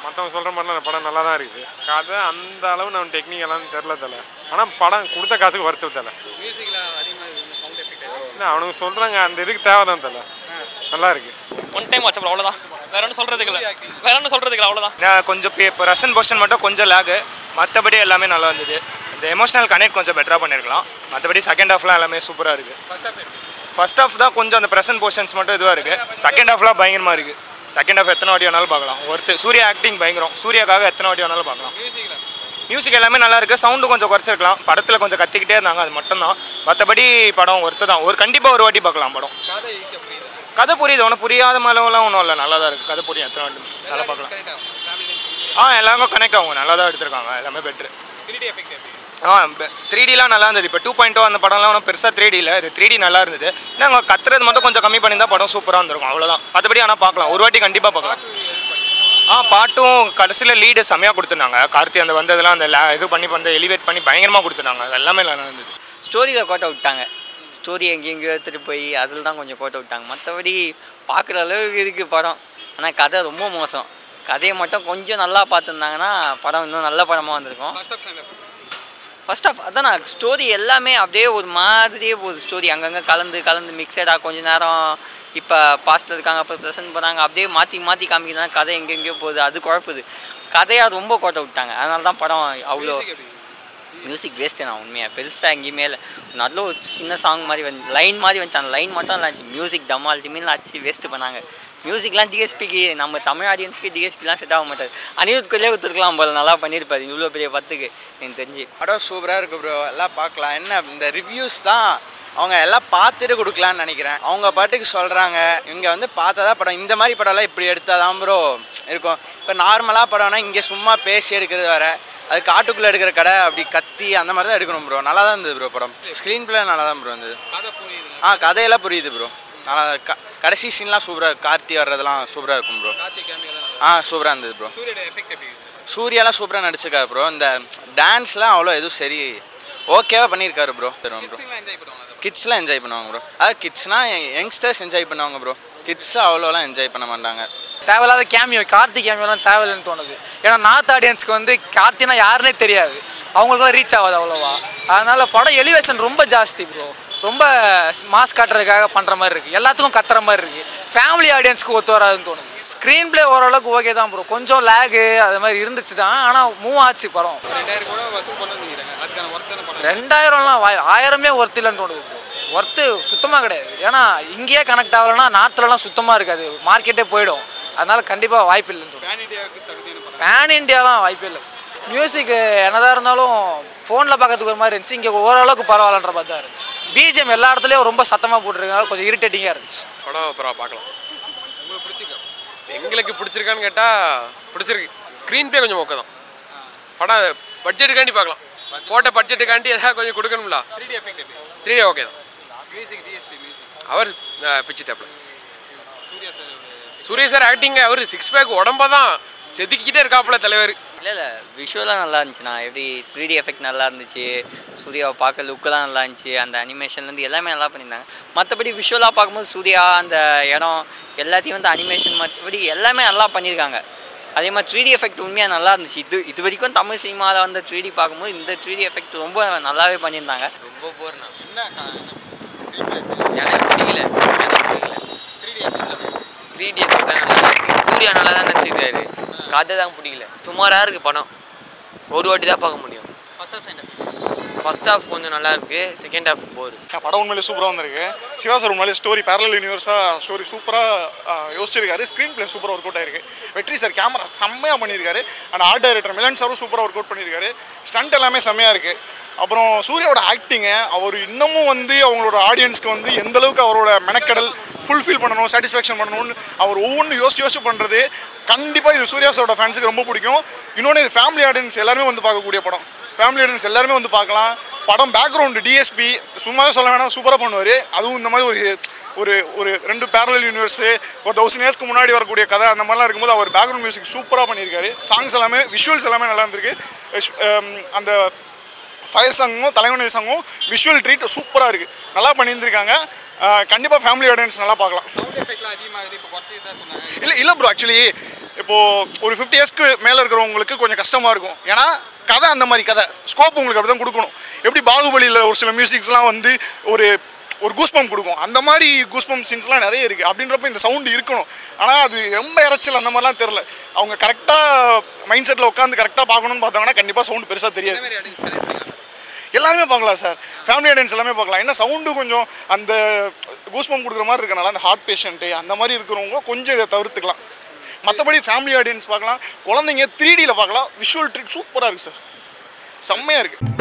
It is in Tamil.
மற்றவங்க சொல்கிற மாதிரிலாம் அந்த படம் நல்லா தான் இருக்குது கதை அந்த அளவு நம்ம டெக்னிக்கெல்லாம் தெரில தல ஆனால் படம் கொடுத்த காசுக்கு வருத்து தல மியூசிக்கில் அதிகமாக சவுண்ட் எஃபெக்ட் ஏதாவது இல்லை அவனுங்க சொல்கிறாங்க அந்த இதுக்கு தேவை தான் தல நல்லா இருக்கு ஒன் டைம் வாட்ச் அப்புறம் அவ்வளோதான் வேற ஒன்றும் சொல்கிறதுக்கு இல்லை வேற ஒன்றும் சொல்கிறதுக்கு இல்லை அவ்வளோதான் நான் கொஞ்சம் இப்போ ரசன் போர்ஷன் மட்டும் கொஞ்சம் லேகு மற்றபடி எல்லாமே நல்லா இருந்தது இந்த எமோஷனல் கனெக்ட் கொஞ்சம் பெட்டராக பண்ணியிருக்கலாம் மற்றபடி செகண்ட் ஹாஃப்லாம் எல்லாமே சூப்பராக இருக்குது ஃபர்ஸ்ட் ஆஃப் எப்படி ஃபர்ஸ்ட் ஹாஃப் தான் கொஞ்சம் அந்த ப்ரெசன்ட் போர்ஷன்ஸ் மட்டும் இதுவாக இருக்குது செகண்ட் ஹாஃப்லாம் பயங்கரமாக இருக்குது செகண்ட் ஹாஃப் எத்தனை வாட்டி வேணாலும் பார்க்கலாம் ஒருத்தர் சூர்யா ஆக்டிங் பயங்கரம் சூர்யாக்காக எத்தனை வாட்டி வேணாலும் பார்க்கலாம் மியூசிக்கில் மியூசிக் எல்லாமே நல்லா இருக்குது சவுண்டு கொஞ்சம் குறைச்சிருக்கலாம் படத்தில் கொஞ்சம் கத்திக்கிட்டே இருந்தாங்க அது மட்டும்தான் மற்றபடி படம் ஒருத்து தான் ஒரு கண்டிப்பாக ஒரு வாட்டி பார்க்கலாம் படம் கதை ஈஸியாக புரியுது கதை புரியுது ஒன்றும் புரியாத மாதிரிலாம் ஒன்றும் இல்லை நல்லா தான் இருக்குது கதை புரியும் எத்தனை வாட்டி நல்லா பார்க்கலாம் கரெக்டாக ஃபேமிலி ஆ எல்லாருக்கும் கனெக்ட் ஆகும் நல்லா தான் எடுத்திருக்காங்க எல்லாமே பெட்ரு த்ரீ டி எஃபெக்ட் எப்படி ஆ த்ரீ டிலாம் நல்லா இருந்தது இப்போ டூ பாயிண்ட் அந்த படம்லாம் ஒன்றும் பெருசாக த்ரீ டியில் இது த்ரீ டி நல்லா இருந்தது நாங்கள் கத்துறது மட்டும் கொஞ்சம் கம்மி பண்ணியிருந்தா படம் சூப்பராக இருந்திருக்கும் அவ்வளோதான் மற்றபடி ஆனால் பார்க்கலாம் ஒரு வாட்டி கண்டிப்பாக பார்க்கலாம் ஆ பாட்டும் கடைசியில் லீடு செம்மையாக கொடுத்துருந்தாங்க கார்த்தி அந்த வந்ததெல்லாம் அந்த la- இது பண்ணி வந்து எலிவேட் பண்ணி பயங்கரமாக கொடுத்துருந்தாங்க அது எல்லாமே நல்லா இருந்தது ஸ்டோரியில் கோட்டை விட்டாங்க ஸ்டோரி எங்கெங்கேயோ எடுத்துகிட்டு போய் அதில் தான் கொஞ்சம் கோட்டை விட்டாங்க மற்றபடி பார்க்குற அளவுக்கு இருக்குது படம் ஆனால் கதை ரொம்ப மோசம் கதையை மட்டும் கொஞ்சம் நல்லா பார்த்துருந்தாங்கன்னா படம் இன்னும் நல்ல படமாக வந்திருக்கும் first half second first half அதான் நான் ஸ்டோரி எல்லாமே அப்படியே ஒரு மாதிரியே போகுது ஸ்டோரி அங்கங்கே கலந்து கலந்து மிக்சடாக கொஞ்ச நேரம் இப்போ பாஸ்ட்டில் இருக்காங்க அப்போ ப்ரெசென்ட் பண்ணாங்க அப்படியே மாற்றி மாற்றி காமிக்கிறாங்க கதை எங்கெங்கேயோ போகுது அது குழப்புது கதையாக ரொம்ப கோட்டை விட்டாங்க அதனால தான் படம் அவ்வளோ மியூசிக் வேஸ்ட்டு நான் உண்மையாக பெருசாக எங்கேயுமே இல்லை நல்ல ஒரு சின்ன சாங் மாதிரி வந்து லைன் மாதிரி வந்துச்சு அந்த லைன் மட்டும் நல்லா இருந்துச்சு மியூசிக் டமால் டிமில் ஆச்சு வேஸ்ட்டு பண்ணாங்க மியூசிக்லாம் டிஎஸ்பிக்கு நம்ம தமிழ் ஆடியன்ஸ்க்கு டிஎஸ்பிலாம் செட் ஆக மாட்டாது அனிருத்குள்ளே கொடுத்துருக்கலாம் போல நல்லா பண்ணியிருப்பாரு இவ்வளோ பெரிய பத்துக்கு எனக்கு தெரிஞ்சு படம் சூப்பராக இருக்கு ப்ரோ எல்லாம் பார்க்கலாம் என்ன இந்த ரிவ்யூஸ் தான் அவங்க எல்லாம் பார்த்துட்டு கொடுக்கலான்னு நினைக்கிறேன் அவங்க பாட்டுக்கு சொல்கிறாங்க இங்கே வந்து பார்த்ததா படம் இந்த மாதிரி படம்லாம் இப்படி எடுத்தால் தான் ப்ரோ இருக்கும் இப்போ நார்மலாக படம்னா இங்கே சும்மா பேசி எடுக்கிறது வேற அது காட்டுக்குள்ளே எடுக்கிற கடை அப்படி கத்தி அந்த மாதிரி தான் எடுக்கணும் ப்ரோ நல்லா தான் இருந்தது ப்ரோ படம் ஸ்க்ரீன் பிளே நல்லா தான் ப்ரோ இருந்தது கதை புரியுதுங்க ஆ கதையெல்லாம் புரியுது ப்ரோ நல்லா க கடைசி சீன்லாம் சூப்பராக கார்த்தி வர்றதெல்லாம் சூப்பராக இருக்கும் ப்ரோ கார்த்திக் கேமிகெல்லாம் ஆ சூப்பராக இருந்தது ப்ரோ சூரியோட எஃபெக்ட் எப்படி இருக்கு சூர்யாலாம் சூப்பராக நடிச்சிருக்காரு ப்ரோ இந்த டான்ஸ்லாம் அவ்வளோ எதுவும் சரி ஓகேவா பண்ணியிருக்காரு ப்ரோ தருவோம் ப்ரோ கிட்ஸ்லாம் என்ஜாய் பண்ணுவாங்க அதை கிட்ஸ்லாம் என்ஜாய் பண்ணுவாங்க ப்ரோ அதாவது கிட்ஸ்னால் யங்ஸ்டர்ஸ் என்ஜாய் பண்ணுவாங்க ப்ரோ கிட்ஸ் அவ்வளோலாம் என்ஜாய் பண்ண மாட்டாங்க தேவையில்லாத கேமியோ கார்த்திக் கேமியோலாம் தேவையில்லைன்னு தோணுது ஏன்னா நார்த் ஆடியன்ஸ்க்கு வந்து கார்த்தினா யாருன்னே தெரியாது அவங்களுக்குலாம் ரீச் ஆகாது அவ்வளோவா அதனால படம் எலிவேஷன் ரொம்ப ஜாஸ்தி ப்ரோ ரொம்ப மாஸ் காட்டுறதுக்காக பண்ணுற மாதிரி இருக்குது எல்லாத்துக்கும் கத்துற மாதிரி இருக்குது ஃபேமிலி ஆடியன்ஸ்க்கு ஒத்து வராதுன்னு தோணுது ஸ்க்ரீன் ப்ளே ஓரளவுக்கு ஓகே தான் ப்ரோ கொஞ்சம் லேகு அது மாதிரி இருந்துச்சு தான் ஆனால் மூவ் ஆச்சு படம் ரெண்டாயிரம் கூட வசூல் பண்ண நினைக்கிறாங்க அதுக்கான ஒர்த்தான படம் ரெண்டாயிரம்லாம் வாய் ஆயிரமே ஒர்த் இல்லைன்னு தோணுது ஒர்த்து சுத்தமாக கிடையாது ஏன்னா இங்கேயே கனெக்ட் ஆகலைன்னா நார்த்துலலாம் சுத்தமாக இருக்காது மார்க்கெட்டே போயிடும் அதனால கண்டிப்பாக வாய்ப்பு இல்லைன்னு தோணுது பேன் இண்டியாவுக்கு தகுதியான படம் பேன் இண்டியாலாம் வாய்ப்பே இல்லை மியூசிக் என்னதான் இருந்தாலும் ஃபோனில் பார்க்கறதுக்கு ஒரு மாதிரி இருந்துச்சு இங்கே ஓரளவுக்கு பரவாயில்லன்ற மாதிரி தான் இருந்துச்சு பிஜிஎம் எல்லா இடத்துலையும் ரொம்ப சத்தமாக போட்டுருக்கனால கொஞ்சம் இரிட்டேட்டிங்காக இருந்துச்சு படம் அப்புறம் பார்க்கலாம் உங்களுக்கு பிடிச்சிருக்கா எங்களுக்கு பிடிச்சிருக்கான்னு கேட்டால் பிடிச்சிருக்கு ஸ்க்ரீன் ப்ளே கொஞ்சம் ஓகே தான் படம் பட்ஜெட்டுக்காண்டி பார்க்கலாம் போட்ட பட்ஜெட்டுக்காண்டி ஏதாவது கொஞ்சம் கொடுக்கணும்ல த்ரீ டி எஃபெக்ட் எப்படி த்ரீ டே ஓகே தான் மியூசிக் டிஎஸ்பி மியூசிக் அவர் பிச்சு டேப்பில் Suriya sir Suriya sir acting அவர் சிக்ஸ் பேக் உடம்ப தான் செதுக்கிக்கிட்டே இருக்காப்புல தலைவர் இல்லை இல்லை விஷுவலாக நல்லா இருந்துச்சுண்ணா எப்படி த்ரீ டி எஃபெக்ட் நல்லா இருந்துச்சு சூர்யாவை பார்க்க லுக்கெல்லாம் நல்லா இருந்துச்சு அந்த அனிமேஷன்லேருந்து எல்லாமே நல்லா பண்ணியிருந்தாங்க மற்றபடி விஷுவலாக பார்க்கும்போது சூர்யா அந்த இடம் எல்லாத்தையும் வந்து அனிமேஷன் மற்றபடி எல்லாமே நல்லா பண்ணியிருக்காங்க அதே மாதிரி த்ரீ டி எஃபெக்ட் உண்மையாக நல்லா இருந்துச்சு இது இது வரைக்கும் தமிழ் சினிமாவில் வந்து த்ரீ டி பார்க்கும்போது இந்த த்ரீ டி எஃபெக்ட் ரொம்ப நல்லாவே பண்ணியிருந்தாங்க ரொம்ப போர்ண்ணா என்ன எனக்கு பிடிக்கல எனக்கு பிடிக்கல த்ரீ டி எஃபெக்ட் எப்படி த்ரீ டி எஃபெக்ட் தான் நல்லா சூர்யா நல்லா தான் நடிச்சிருக்காரு கதை தான் பிடிக்கல சுமாராக இருக்குது படம் ஒரு வாட்டி தான் பார்க்க முடியும் first half second first half கொஞ்சம் நல்லா இருக்கு செகண்ட் ஹாஃப் போர் படம் உண்மையிலே சூப்பராக வந்திருக்கு சிவா சார் உண்மையிலே ஸ்டோரி பேரலல் யூனிவர்ஸாக ஸ்டோரி சூப்பராக யோசிச்சிருக்காரு ஸ்க்ரீன் ப்ளே சூப்பராக ஒர்க் அவுட் ஆயிருக்கு வெற்றி சார் கேமரா செம்மையாக பண்ணியிருக்காரு அண்ட் ஆர்ட் டைரக்டர் மிலன் சாரும் சூப்பராக ஒர்க் அவுட் பண்ணியிருக்காரு ஸ்டண்ட் எல்லாமே செம்மையாக இருக்குது அப்புறம் சூர்யாவோட ஆக்டிங்கு அவர் இன்னமும் வந்து அவங்களோட ஆடியன்ஸ்க்கு வந்து எந்த அளவுக்கு அவரோட மெனக்கடல் ஃபுல்ஃபில் பண்ணணும் சாட்டிஸ்ஃபேக்ஷன் பண்ணணும்னு அவர் ஒவ்வொன்றும் யோசிச்சு யோசிச்சு பண்ணுறது கண்டிப்பாக இது சூர்யா சாரோட ஃபேன்ஸுக்கு ரொம்ப பிடிக்கும் இன்னொன்று இது ஃபேமிலி ஆடியன்ஸ் எல்லாருமே வந்து பார்க்கக்கூடிய படம் ஃபேமிலி ஆடியன்ஸ் எல்லாருமே வந்து பார்க்கலாம் படம் பேக்ரவுண்டு டிஎஸ்பி சும்மாவே சொல்ல வேணாம் சூப்பராக பண்ணுவார் அதுவும் இந்த மாதிரி ஒரு ஒரு ஒரு ரெண்டு பேரலல் யூனிவர்ஸு ஒரு தௌசண்ட் இயர்ஸ்க்கு முன்னாடி வரக்கூடிய கதை அந்த மாதிரிலாம் இருக்கும்போது அவர் பேக்ரவுண்ட் மியூசிக் சூப்பராக பண்ணியிருக்காரு சாங்ஸ் எல்லாமே விஷுவல்ஸ் எல்லாமே நல்லா இருந்திருக்கு எஸ்- ஹம், அந்த ஃபயர் சாங்கும் தலைவணி சாங்கும் விஷுவல் ட்ரீட் சூப்பராக இருக்குது நல்லா பண்ணியிருந்திருக்காங்க கண்டிப்பாக ஃபேமிலி ஆடியன்ஸ் நல்லா பார்க்கலாம் சவுண்ட் எஃபெக்ட்லாம் அதிகமாகுது இப்போ குறைச்சி தான் சொன்னாங்க இல்லை இல்லை ப்ரோ ஆக்சுவலி இப்போது ஒரு ஃபிஃப்டி இயர்ஸ்க்கு மேலே இருக்கிறவங்களுக்கு கொஞ்சம் கஷ்டமாக இருக்கும் ஏன்னா கதை அந்த மாதிரி கதை ஸ்கோப் உங்களுக்கு அப்படி தான் கொடுக்கணும் எப்படி பாகுபலியில் ஒரு சில மியூசிக்ஸ்லாம் வந்து ஒரு ஒரு கூஸ்பம் கொடுக்கும் அந்த மாதிரி கூஸ்பம் சீன்ஸ்லாம் நிறைய இருக்குது அப்படின்றப்ப இந்த சவுண்டு இருக்கணும் ஆனால் அது ரொம்ப இறைச்சல் அந்த மாதிரிலாம் தெரில அவங்க கரெக்டாக மைண்ட் செட்டில் உட்காந்து கரெக்டாக பார்க்கணும்னு பார்த்தாங்கன்னா கண்டிப்பாக சவுண்டு பெருசாக தெரியாது எல்லாருமே பார்க்கலாம் சார் ஃபேமிலி ஆடியன்ஸ் எல்லாமே பார்க்கலாம் ஏன்னா சவுண்டு கொஞ்சம் அந்த கூஸ்பம் கொடுக்குற மாதிரி இருக்கனால அந்த ஹார்ட் பேஷண்ட்டு அந்த மாதிரி இருக்கிறவங்க கொஞ்சம் இதை தவிர்த்துக்கலாம் மற்றபடி ஃபேமிலி ஆடியன்ஸ் பார்க்கலாம் குழந்தைங்க த்ரீ டியில் பார்க்கலாம் விஷுவல் ட்ரிக் சூப்பராக இருக்குது சார் செம்மையாக இருக்குது